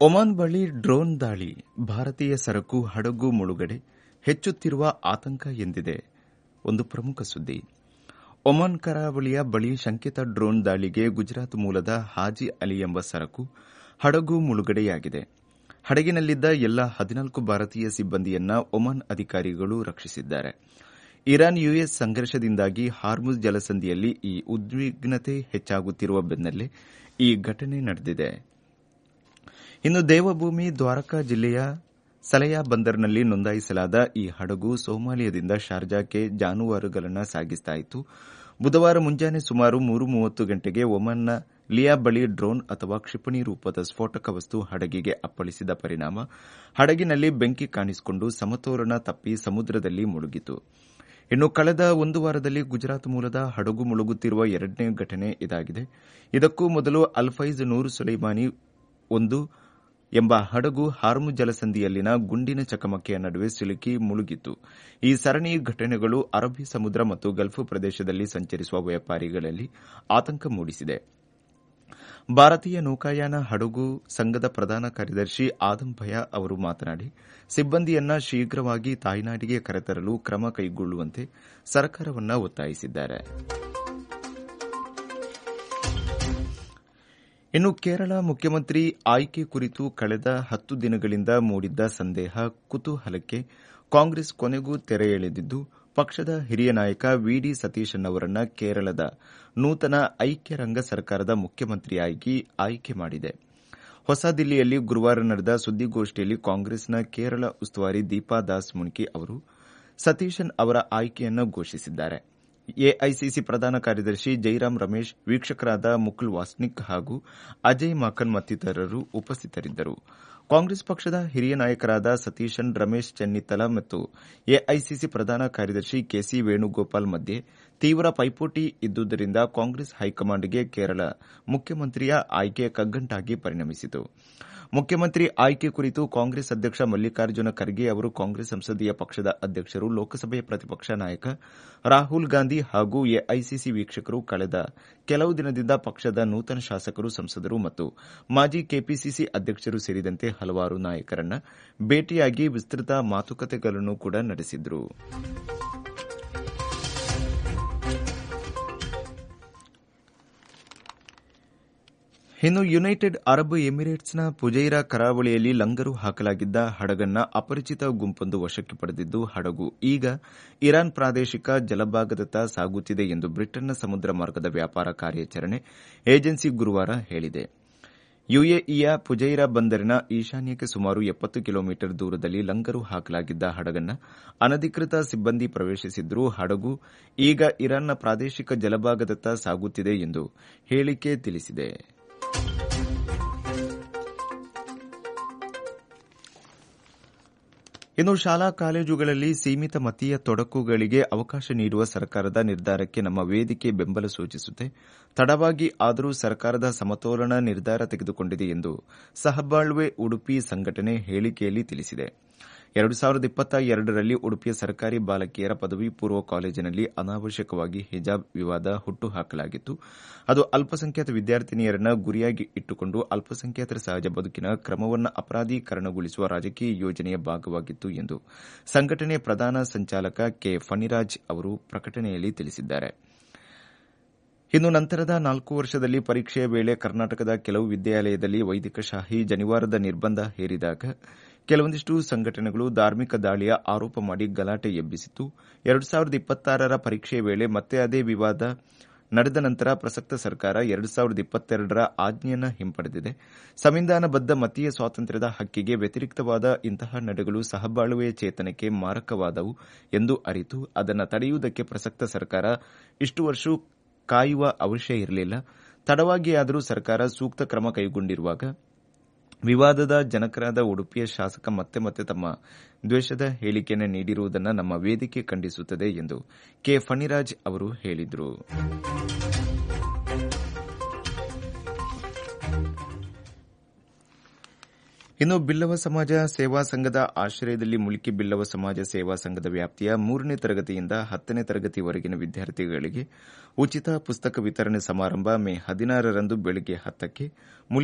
Oman ಬಳಿ drone ದಾಳಿ ಭಾರತೀಯ ಸರಕು ಹಡಗು ಮುಳುಗಡೆ ಹೆಚ್ಚುತ್ತಿರುವ ಆತಂಕ ಎಂದಿದೆ ಒಂದು ಪ್ರಮುಖ ಸುದ್ದಿ ಒಮಾನ್ ಕರಾವಳಿಯ ಬಳಿ ಶಂಕಿತ ಡ್ರೋನ್ ದಾಳಿಗೆ ಗುಜರಾತ್ ಮೂಲದ ಹಾಜಿ ಅಲಿ ಎಂಬ ಸರಕು ಹಡಗು ಮುಳುಗಡೆಯಾಗಿದೆ ಹಡಗಿನಲ್ಲಿದ್ದ ಎಲ್ಲ ಹದಿನಾಲ್ಕು ಭಾರತೀಯ ಸಿಬ್ಬಂದಿಯನ್ನ ಒಮಾನ್ ಅಧಿಕಾರಿಗಳು ರಕ್ಷಿಸಿದ್ದಾರೆ ಇರಾನ್ ಯುಎಸ್ ಸಂಘರ್ಷದಿಂದಾಗಿ ಹಾರ್ಮುಜ್ ಜಲಸಂಧಿಯಲ್ಲಿ ಈ ಉದ್ವಿಗ್ನತೆ ಹೆಚ್ಚಾಗುತ್ತಿರುವ ಬೆನ್ನಲ್ಲೇ ಈ ಘಟನೆ ನಡೆದಿದೆ ಇನ್ನು ದೇವಭೂಮಿ ದ್ವಾರಕಾ ಜಿಲ್ಲೆಯ ಸಲಯಾ ಬಂದರ್ನಲ್ಲಿ ನೋಂದಾಯಿಸಲಾದ ಈ ಹಡಗು ಸೋಮಾಲಿಯಾದಿಂದ ಶಾರ್ಜಾಕ್ಕೆ ಜಾನುವಾರುಗಳನ್ನು ಸಾಗಿಸಲಾಯಿತು ಬುಧವಾರ ಮುಂಜಾನೆ ಸುಮಾರು ಮೂರು ಮೂವತ್ತು ಗಂಟೆಗೆ ಒಮನ್ನ ಲಿಯಾ ಬಳಿ ಡ್ರೋನ್ ಅಥವಾ ಕ್ಷಿಪಣಿ ರೂಪದ ಸ್ಫೋಟಕ ವಸ್ತು ಹಡಗಿಗೆ ಅಪ್ಪಳಿಸಿದ ಪರಿಣಾಮ ಹಡಗಿನಲ್ಲಿ ಬೆಂಕಿ ಕಾಣಿಸಿಕೊಂಡು ಸಮತೋಲನ ತಪ್ಪಿ ಸಮುದ್ರದಲ್ಲಿ ಮುಳುಗಿತು ಇನ್ನು ಕಳೆದ ಒಂದು ವಾರದಲ್ಲಿ ಗುಜರಾತ್ ಮೂಲದ ಹಡಗು ಮುಳುಗುತ್ತಿರುವ ಎರಡನೇ ಘಟನೆ ಇದಾಗಿದೆ ಇದಕ್ಕೂ ಮೊದಲು ಅಲ್ಫೈಜ್ ನೂರ್ ಸುಲೈಮಾನಿ ಒಂದು ಎಂಬ ಹಡಗು ಹಾರ್ಮುಜ್ ಜಲಸಂಧಿಯಲ್ಲಿನ ಗುಂಡಿನ ಚಕಮಕಿಯ ನಡುವೆ ಸಿಲುಕಿ ಮುಳುಗಿತ್ತು ಈ ಸರಣಿ ಘಟನೆಗಳು ಅರಬ್ಬಿ ಸಮುದ್ರ ಮತ್ತು ಗಲ್ಫ್ ಪ್ರದೇಶದಲ್ಲಿ ಸಂಚರಿಸುವ ವ್ಯಾಪಾರಿಗಳಲ್ಲಿ ಆತಂಕ ಮೂಡಿಸಿದೆ ಭಾರತೀಯ ನೌಕಾಯಾನ ಹಡಗು ಸಂಘದ ಪ್ರಧಾನ ಕಾರ್ಯದರ್ಶಿ ಆದಂ ಭಯ ಅವರು ಮಾತನಾಡಿ ಸಿಬ್ಬಂದಿಯನ್ನ ಶೀಘ್ರವಾಗಿ ತಾಯ್ನಾಡಿಗೆ ಕರೆತರಲು ಕ್ರಮ ಕೈಗೊಳ್ಳುವಂತೆ ಸರ್ಕಾರವನ್ನು ಒತ್ತಾಯಿಸಿದ್ದಾರೆ ಇನ್ನು ಕೇರಳ ಮುಖ್ಯಮಂತ್ರಿ ಆಯ್ಕೆ ಕುರಿತು ಕಳೆದ ಹತ್ತು ದಿನಗಳಿಂದ ಮೂಡಿದ್ದ ಸಂದೇಹ ಕುತೂಹಲಕ್ಕೆ ಕಾಂಗ್ರೆಸ್ ಕೊನೆಗೂ ತೆರೆ ಎಳೆದಿದ್ದು ಪಕ್ಷದ ಹಿರಿಯ ನಾಯಕ ವಿಡಿ ಸತೀಶನ್ ಅವರನ್ನ ಕೇರಳದ ನೂತನ ಐಕ್ಯರಂಗ ಸರ್ಕಾರದ ಮುಖ್ಯಮಂತ್ರಿಯಾಗಿ ಆಯ್ಕೆ ಮಾಡಿದೆ ಹೊಸದಿಲ್ಲಿಯಲ್ಲಿ ಗುರುವಾರ ನಡೆದ ಸುದ್ದಿಗೋಷ್ಠಿಯಲ್ಲಿ ಕಾಂಗ್ರೆಸ್ನ ಕೇರಳ ಉಸ್ತುವಾರಿ ದೀಪಾ ದಾಸ್ ಮುನ್ಕಿ ಅವರು ಸತೀಶನ್ ಅವರ ಆಯ್ಕೆಯನ್ನು ಘೋಷಿಸಿದ್ದಾರೆ ಎಐಸಿಸಿ ಪ್ರಧಾನ ಕಾರ್ಯದರ್ಶಿ ಜೈರಾಮ್ ರಮೇಶ್ ವೀಕ್ಷಕರಾದ ಮುಕುಲ್ ವಾಸ್ನಿಕ್ ಹಾಗೂ ಅಜಯ್ ಮಾಕನ್ ಮತ್ತಿತರರು ಉಪಸ್ಥಿತರಿದ್ದರು ಕಾಂಗ್ರೆಸ್ ಪಕ್ಷದ ಹಿರಿಯ ನಾಯಕರಾದ ಸತೀಶನ್ ರಮೇಶ್ ಚೆನ್ನಿತ್ತಲ ಮತ್ತು ಎಐಸಿಸಿ ಪ್ರಧಾನ ಕಾರ್ಯದರ್ಶಿ ಕೆಸಿ ವೇಣುಗೋಪಾಲ್ ಮಧ್ಯೆ ತೀವ್ರ ಪೈಪೋಟಿ ಇದ್ದುದರಿಂದ ಕಾಂಗ್ರೆಸ್ ಹೈಕಮಾಂಡ್ಗೆ ಕೇರಳ ಮುಖ್ಯಮಂತ್ರಿಯ ಆಯ್ಕೆ ಕಗ್ಗಂಟಾಗಿ ಪರಿಣಮಿಸಿತು ಮುಖ್ಯಮಂತ್ರಿ ಆಯ್ಕೆ ಕುರಿತು ಕಾಂಗ್ರೆಸ್ ಅಧ್ಯಕ್ಷ ಮಲ್ಲಿಕಾರ್ಜುನ ಖರ್ಗೆ ಅವರು ಕಾಂಗ್ರೆಸ್ ಸಂಸದೀಯ ಪಕ್ಷದ ಅಧ್ಯಕ್ಷರು ಲೋಕಸಭೆ ಪ್ರತಿಪಕ್ಷ ನಾಯಕ ರಾಹುಲ್ ಗಾಂಧಿ ಹಾಗೂ ಎಐಸಿಸಿ ವೀಕ್ಷಕರು ಕಳೆದ ಕೆಲವು ದಿನದಿಂದ ಪಕ್ಷದ ನೂತನ ಶಾಸಕರು ಸಂಸದರು ಮತ್ತು ಮಾಜಿ ಕೆಪಿಸಿಸಿ ಅಧ್ಯಕ್ಷರು ಸೇರಿದಂತೆ ಹಲವಾರು ನಾಯಕರನ್ನ ಭೇಟಿಯಾಗಿ ವಿಸ್ತೃತ ಮಾತುಕತೆಗಳನ್ನು ಕೂಡ ನಡೆಸಿದರು ಇನ್ನು ಯುನೈಟೆಡ್ ಅರಬ್ ಎಮಿರೇಟ್ಸ್ನ ಪುಜೈರಾ ಕರಾವಳಿಯಲ್ಲಿ ಲಂಗರು ಹಾಕಲಾಗಿದ್ದ ಹಡಗನ್ನ ಅಪರಿಚಿತ ಗುಂಪೊಂದು ವಶಕ್ಕೆ ಪಡೆದಿದ್ದು ಹಡಗು ಈಗ ಇರಾನ್ ಪ್ರಾದೇಶಿಕ ಜಲಭಾಗದತ್ತ ಸಾಗುತ್ತಿದೆ ಎಂದು ಬ್ರಿಟನ್ನ ಸಮುದ್ರ ಮಾರ್ಗದ ವ್ಯಾಪಾರ ಕಾರ್ಯಾಚರಣೆ ಏಜೆನ್ಸಿ ಗುರುವಾರ ಹೇಳಿದೆ ಯುಎಇಯ ಪುಜೈರಾ ಬಂದರಿನ ಈಶಾನ್ಯಕ್ಕೆ ಸುಮಾರು ಎಪ್ಪತ್ತು ಕಿಲೋಮೀಟರ್ ದೂರದಲ್ಲಿ ಲಂಗರು ಹಾಕಲಾಗಿದ್ದ ಹಡಗನ್ನ ಅನಧಿಕೃತ ಸಿಬ್ಬಂದಿ ಪ್ರವೇಶಿಸಿದ್ದರೂ ಹಡಗು ಈಗ ಇರಾನ್ನ ಪ್ರಾದೇಶಿಕ ಜಲಭಾಗದತ್ತ ಸಾಗುತ್ತಿದೆ ಎಂದು ಹೇಳಿಕೆ ತಿಳಿಸಿದೆ ಇನ್ನು ಶಾಲಾ ಕಾಲೇಜುಗಳಲ್ಲಿ ಸೀಮಿತ ಮತೀಯ ತೊಡಕುಗಳಿಗೆ ಅವಕಾಶ ನೀಡುವ ಸರ್ಕಾರದ ನಿರ್ಧಾರಕ್ಕೆ ನಮ್ಮ ವೇದಿಕೆ ಬೆಂಬಲ ಸೂಚಿಸುತ್ತೆ ತಡವಾಗಿ ಆದರೂ ಸರ್ಕಾರದ ಸಮತೋಲನ ನಿರ್ಧಾರ ತೆಗೆದುಕೊಂಡಿದೆ ಎಂದು ಸಹಬಾಳ್ವೆ ಉಡುಪಿ ಸಂಘಟನೆ ಹೇಳಿಕೆಯಲ್ಲಿ ತಿಳಿಸಿದೆ ಎರಡು ಸಾವಿರದ ಇಪ್ಪತ್ತ ಎರಡರಲ್ಲಿ ಉಡುಪಿಯ ಸರ್ಕಾರಿ ಬಾಲಕಿಯರ ಪದವಿ ಪೂರ್ವ ಕಾಲೇಜಿನಲ್ಲಿ ಅನಾವಶ್ಯಕವಾಗಿ ಹಿಜಾಬ್ ವಿವಾದ ಹುಟ್ಟುಹಾಕಲಾಗಿತ್ತು ಅದು ಅಲ್ಪಸಂಖ್ಯಾತ ವಿದ್ಯಾರ್ಥಿನಿಯರನ್ನ ಗುರಿಯಾಗಿ ಇಟ್ಟುಕೊಂಡು ಅಲ್ಪಸಂಖ್ಯಾತರ ಸಹಜ ಬದುಕಿನ ಕ್ರಮವನ್ನು ಅಪರಾಧೀಕರಣಗೊಳಿಸುವ ರಾಜಕೀಯ ಯೋಜನೆಯ ಭಾಗವಾಗಿತ್ತು ಎಂದು ಸಂಘಟನೆ ಪ್ರಧಾನ ಸಂಚಾಲಕ ಕೆ ಫಣಿರಾಜ್ ಅವರು ಪ್ರಕಟಣೆಯಲ್ಲಿ ತಿಳಿಸಿದ್ದಾರೆ ಇನ್ನು ನಂತರದ ನಾಲ್ಕು ವರ್ಷದಲ್ಲಿ ಪರೀಕ್ಷೆಯ ವೇಳೆ ಕರ್ನಾಟಕದ ಕೆಲವು ವಿದ್ಯಾಲಯದಲ್ಲಿ ವೈದಿಕ ಶಾಹಿ ಜನಿವಾರದ ನಿರ್ಬಂಧ ಹೇರಿದಾಗ ಕೆಲವೊಂದಿಷ್ಟು ಸಂಘಟನೆಗಳು ಧಾರ್ಮಿಕ ದಾಳಿಯ ಆರೋಪ ಮಾಡಿ ಗಲಾಟೆ ಎಬ್ಬಿಸಿತ್ತು ಎರಡು ಸಾವಿರದ ಇಪ್ಪತ್ತಾರರ ಪರೀಕ್ಷೆಯ ವೇಳೆ ಮತ್ತೆ ಅದೇ ವಿವಾದ ನಡೆದ ನಂತರ ಪ್ರಸಕ್ತ ಸರ್ಕಾರ ಎರಡು ಸಾವಿರದ ಇಪ್ಪತ್ತೆರಡರ ಆಜ್ಞೆಯನ್ನು ಹಿಂಪಡೆದಿದೆ ಸಂವಿಧಾನಬದ್ದ ಮತೀಯ ಸ್ವಾತಂತ್ರ್ಯದ ಹಕ್ಕಿಗೆ ವ್ಯತಿರಿಕ್ತವಾದ ಇಂತಹ ನಡೆಗಳು ಸಹಬಾಳ್ವೆಯ ಚೇತನಕ್ಕೆ ಮಾರಕವಾದವು ಎಂದು ಅರಿತು ಅದನ್ನು ತಡೆಯುವುದಕ್ಕೆ ಪ್ರಸಕ್ತ ಸರ್ಕಾರ ಇಷ್ಟು ವರ್ಷ ಕಾಯುವ ಅವಶ್ಯ ಇರಲಿಲ್ಲ ತಡವಾಗಿಯಾದರೂ ಸರ್ಕಾರ ಸೂಕ್ತ ಕ್ರಮ ಕೈಗೊಂಡಿರುವಾಗ ವಿವಾದದ ಜನಕರಾದ ಉಡುಪಿಯ ಶಾಸಕ ಮತ್ತೆ ಮತ್ತೆ ತಮ್ಮ ದ್ವೇಷದ ಹೇಳಿಕೆಯನ್ನು ನೀಡಿರುವುದನ್ನು ನಮ್ಮ ವೇದಿಕೆ ಖಂಡಿಸುತ್ತದೆ ಎಂದು ಕೆ ಫಣಿರಾಜ್ ಅವರು ಹೇಳಿದರು ಇನ್ನು ಬಿಲ್ಲವ ಸಮಾಜ ಸೇವಾ ಸಂಘದ ಆಶ್ರಯದಲ್ಲಿ ಮುಲ್ಕಿ ಬಿಲ್ಲವ ಸಮಾಜ ಸೇವಾ ಸಂಘದ ವ್ಯಾಪ್ತಿಯ ಮೂರನೇ ತರಗತಿಯಿಂದ ಹತ್ತನೇ ತರಗತಿವರೆಗಿನ ವಿದ್ಯಾರ್ಥಿಗಳಿಗೆ ಉಚಿತ ಪುಸ್ತಕ ವಿತರಣೆ ಸಮಾರಂಭ ಮೇ ಹದಿನಾರರಂದು ಬೆಳಗ್ಗೆ ಹತ್ತಕ್ಕೆ